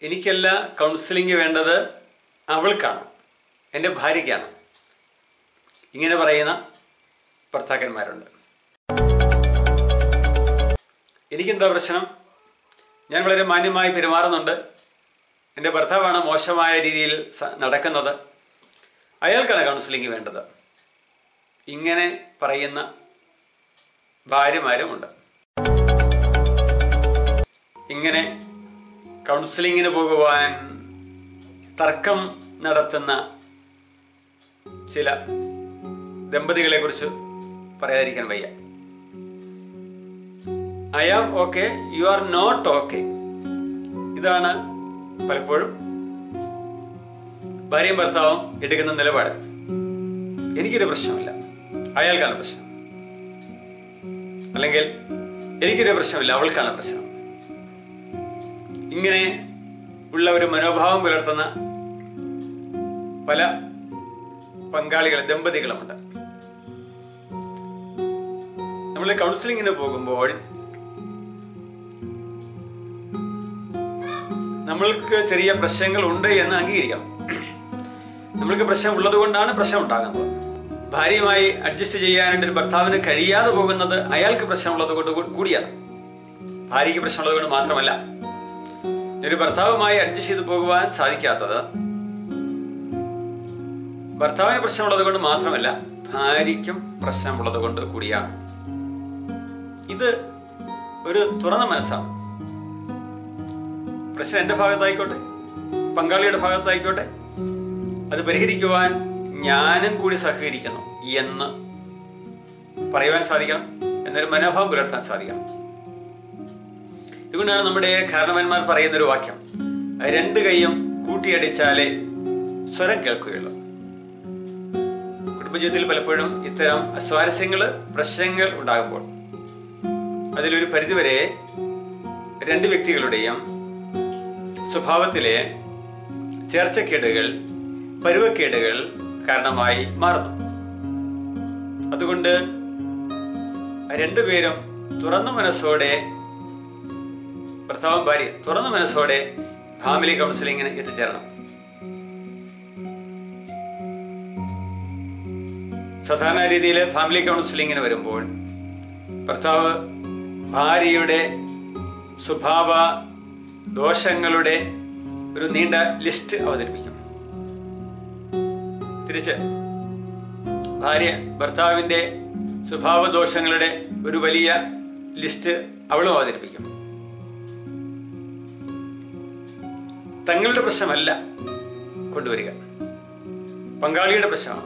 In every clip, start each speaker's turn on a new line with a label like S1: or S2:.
S1: എനിക്കല്ല കൗൺസിലിംഗ് വേണ്ടത് അവൾക്കാണ് എൻ്റെ ഭാര്യയ്ക്കാണ് ഇങ്ങനെ പറയുന്ന ഭർത്താക്കന്മാരുണ്ട് എനിക്കെന്താ പ്രശ്നം ഞാൻ വളരെ മാന്യമായി പെരുമാറുന്നുണ്ട് എൻ്റെ ഭർത്താവാണ് മോശമായ രീതിയിൽ സ- നടക്കുന്നത് അയാൾക്കാണ് കൗൺസിലിംഗ് വേണ്ടത് ഇങ്ങനെ പറയുന്ന ഭാര്യമാരുമുണ്ട് ഇങ്ങനെ കൗൺസിലിങ്ങിന് പോകുവാൻ തർക്കം നടത്തുന്ന ചില ദമ്പതികളെ കുറിച്ച് പറയാതിരിക്കാൻ വയ്യ I am okay you are not okay ഇതാണ് പലപ്പോഴും ഭാര്യയും ഭർത്താവും എടുക്കുന്ന നിലപാട് എനിക്കൊരു പ്രശ്നമില്ല അയാൾക്കാണ് പ്രശ്നം അല്ലെങ്കിൽ എനിക്കൊരു പ്രശ്നമില്ല അവൾക്കാണ് പ്രശ്നം ഇങ്ങനെ ഉള്ള ഒരു മനോഭാവം പുലർത്തുന്ന പല പങ്കാളികൾ ദമ്പതികളുമുണ്ട് നമ്മൾ കൗൺസിലിങ്ങിന് പോകുമ്പോൾ നമ്മൾക്ക് ചെറിയ പ്രശ്നങ്ങൾ ഉണ്ട് എന്ന് അംഗീകരിക്കണം നമ്മൾക്ക് പ്രശ്നം ഉള്ളത് കൊണ്ടാണ് പ്രശ്നം ഉണ്ടാകുന്നത് ഭാര്യയുമായി അഡ്ജസ്റ്റ് ചെയ്യാനായിട്ട് ഒരു ഭർത്താവിന് കഴിയാതെ പോകുന്നത് അയാൾക്ക് പ്രശ്നമുള്ളത് കൊണ്ട് കൂ- കൂടിയാണ് ഭാര്യയ്ക്ക് പ്രശ്നമുള്ളത് കൊണ്ട് മാത്രമല്ല ഒരു ഭർത്താവുമായി അഡ്ജസ്റ്റ് ചെയ്ത് പോകുവാൻ സാധിക്കാത്തത് ഭർത്താവിന് പ്രശ്നമുള്ളത് കൊണ്ട് മാത്രമല്ല ഭാര്യയ്ക്കും പ്രശ്നമുള്ളത് കൊണ്ട് കൂടിയാണ് ഇത് ഒരു തുറന്ന മനസ്സാണ് പ്രശ്നം എൻ്റെ ഭാഗത്തായിക്കോട്ടെ പങ്കാളിയുടെ ഭാഗത്തായിക്കോട്ടെ അത് പരിഹരിക്കുവാൻ ഞാനും കൂടി സഹകരിക്കുന്നു എന്ന് പറയുവാൻ സാധിക്കണം എന്നൊരു മനോഭാവം പുലർത്താൻ സാധിക്കണം ഇതുകൊണ്ടാണ് നമ്മുടെ കാരണവന്മാർ പറയുന്ന ഒരു വാക്യം രണ്ട് കൈയും കൂട്ടിയടിച്ചാലേ സ്വരം കേൾക്കുകയുള്ളൂ കുടുംബജീവിതത്തിൽ പലപ്പോഴും ഇത്തരം അസ്വാരസ്യങ്ങൾ പ്രശ്നങ്ങൾ ഉണ്ടാകുമ്പോൾ അതിലൊരു പരിധിവരെ രണ്ട് വ്യക്തികളുടെയും സ്വഭാവത്തിലെ ചേർച്ചക്കേടുകൾ പരുവക്കേടുകൾ കാരണമായി മാറുന്നു അതുകൊണ്ട് രണ്ടുപേരും തുറന്ന മനസ്സോടെ ഭർത്താവും ഭാര്യ തുറന്ന മനസ്സോടെ ഫാമിലി കൗൺസിലിങ്ങിന് എത്തിച്ചേരണം സാധാരണ രീതിയിൽ ഫാമിലി കൗൺസിലിങ്ങിന് വരുമ്പോൾ ഭർത്താവ് ഭാര്യയുടെ സ്വഭാവ ദോഷങ്ങളുടെ ഒരു നീണ്ട ലിസ്റ്റ് അവതരിപ്പിക്കും തിരിച്ച് ഭാര്യ ഭർത്താവിൻ്റെ സ്വഭാവ ദോഷങ്ങളുടെ ഒരു വലിയ ലിസ്റ്റ് അവളും അവതരിപ്പിക്കും തങ്ങളുടെ പ്രശ്നമല്ല കൊണ്ടുവരിക പങ്കാളിയുടെ പ്രശ്നമാണ്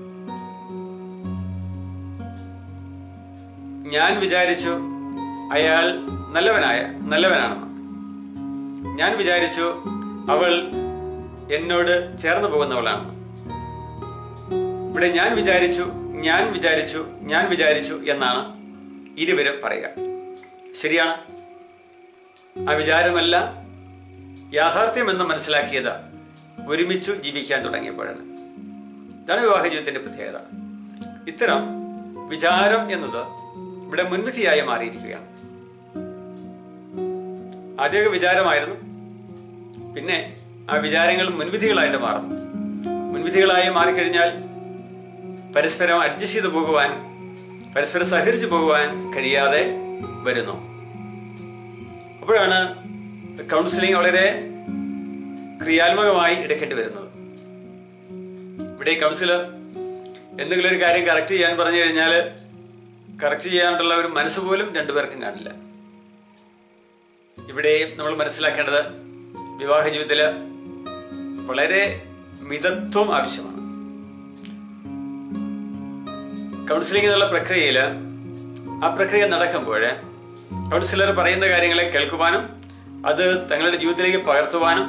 S1: ഞാൻ വിചാരിച്ചു അയാൾ നല്ലവനായ നല്ലവനാണെന്ന് ഞാൻ വിചാരിച്ചു അവൾ എന്നോട് ചേർന്ന് പോകുന്നവളാണെന്ന് ഇവിടെ ഞാൻ വിചാരിച്ചു ഞാൻ വിചാരിച്ചു ഞാൻ വിചാരിച്ചു എന്നാണ് ഇരുവരും പറയുക ശരിയാണ് ആ വിചാരമല്ല യാഥാർത്ഥ്യമെന്ന് മനസ്സിലാക്കിയത് ഒരുമിച്ചു ജീവിക്കാൻ തുടങ്ങിയപ്പോഴാണ് ഇതാണ് വിവാഹ ജീവിതത്തിന്റെ പ്രത്യേകത ഇത്തരം വിചാരം എന്നത് ഇവിടെ മുൻവിധിയായി മാറിയിരിക്കുകയാണ് ആദ്യമൊക്കെ വിചാരമായിരുന്നു പിന്നെ ആ വിചാരങ്ങൾ മുൻവിധികളായിട്ട് മാറുന്നു മുൻവിധികളായി മാറിക്കഴിഞ്ഞാൽ പരസ്പരം അഡ്ജസ്റ്റ് ചെയ്ത് പോകുവാൻ പരസ്പരം സഹകരിച്ചു പോകുവാൻ കഴിയാതെ വരുന്നു അപ്പോഴാണ് കൗൺസിലിംഗ് വളരെ ക്രിയാത്മകമായി എടുക്കേണ്ടി വരുന്നത് ഇവിടെ കൗൺസിലർ എന്തെങ്കിലും ഒരു കാര്യം കറക്റ്റ് ചെയ്യാൻ പറഞ്ഞു കഴിഞ്ഞാൽ കറക്റ്റ് ചെയ്യാനുള്ള ഒരു മനസ്സ് പോലും രണ്ടുപേർക്കും കാണില്ല ഇവിടെ നമ്മൾ മനസ്സിലാക്കേണ്ടത് വിവാഹ ജീവിതത്തിൽ വളരെ മിതത്വം ആവശ്യമാണ് കൗൺസിലിംഗ് എന്നുള്ള പ്രക്രിയയിൽ ആ പ്രക്രിയ നടക്കുമ്പോൾ കൗൺസിലർ പറയുന്ന കാര്യങ്ങളെ കേൾക്കുവാനും അത് തങ്ങളുടെ ജീവിതത്തിലേക്ക് പകർത്തുവാനും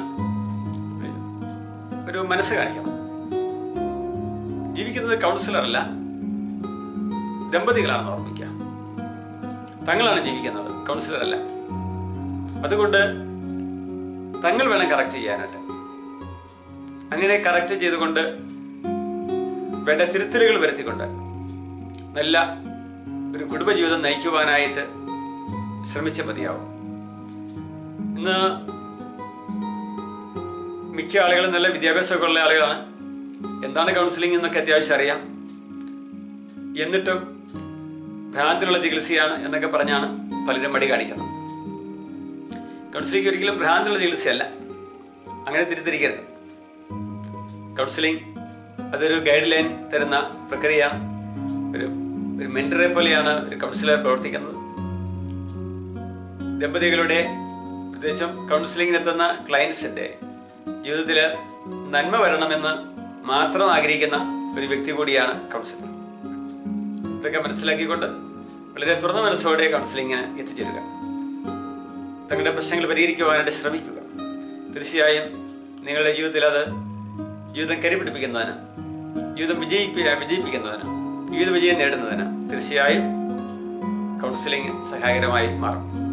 S1: ഒരു മനസ്സ് കാണിക്കണം ജീവിക്കുന്നത് കൗൺസിലർ അല്ല ദമ്പതികളാണെന്ന് ഓർമ്മിക്കുക തങ്ങളാണ് ജീവിക്കുന്നത് കൗൺസിലർ അല്ല അതുകൊണ്ട് തങ്ങൾ വേണം കറക്റ്റ് ചെയ്യാനായിട്ട് അങ്ങനെ കറക്റ്റ് ചെയ്തുകൊണ്ട് വേണ്ട തിരുത്തലുകൾ വരുത്തിക്കൊണ്ട് നല്ല ഒരു കുടുംബജീവിതം നയിക്കുവാനായിട്ട് ശ്രമിച്ച മതിയാവും ഇന്ന് മിക്ക ആളുകളും നല്ല വിദ്യാഭ്യാസമൊക്കെ ഉള്ള ആളുകളാണ് എന്താണ് കൗൺസിലിംഗ് എന്നൊക്കെ അത്യാവശ്യം അറിയാം എന്നിട്ടും ഭ്രാന്തിനുള്ള ചികിത്സയാണ് എന്നൊക്കെ പറഞ്ഞാണ് പലരും മടി കാണിക്കുന്നത് കൗൺസിലിംഗ് ഒരിക്കലും ഭ്രാന്തിനുള്ള ചികിത്സയല്ല അങ്ങനെ തിരിത്തിരിക്കരുത് കൗൺസിലിംഗ് അതൊരു ഗൈഡ് ലൈൻ തരുന്ന പ്രക്രിയയാണ് ഒരു ഒരു മെന്ററെ പോലെയാണ് ഒരു കൗൺസിലർ പ്രവർത്തിക്കുന്നത് ദമ്പതികളുടെ പ്രത്യേകിച്ചും കൗൺസിലിങ്ങിനെത്തുന്ന ക്ലയൻസിന്റെ ജീവിതത്തിൽ നന്മ വരണമെന്ന് മാത്രം ആഗ്രഹിക്കുന്ന ഒരു വ്യക്തി കൂടിയാണ് കൗൺസിലർ ഇതൊക്കെ മനസ്സിലാക്കിക്കൊണ്ട് വളരെ തുറന്ന മനസ്സോടെ കൗൺസിലിങ്ങിന് എത്തിച്ചേരുക തങ്ങളുടെ പ്രശ്നങ്ങൾ പരിഹരിക്കുവാനായിട്ട് ശ്രമിക്കുക തീർച്ചയായും നിങ്ങളുടെ ജീവിതത്തിൽ അത് ജീവിതം കരിപിടിപ്പിക്കുന്നതിന് ജീവിതം വിജയിപ്പി വിജയിപ്പിക്കുന്നതിന് ജീവിത വിജയം നേടുന്നതിന് തീർച്ചയായും കൗൺസിലിംഗ് സഹായകരമായി മാറും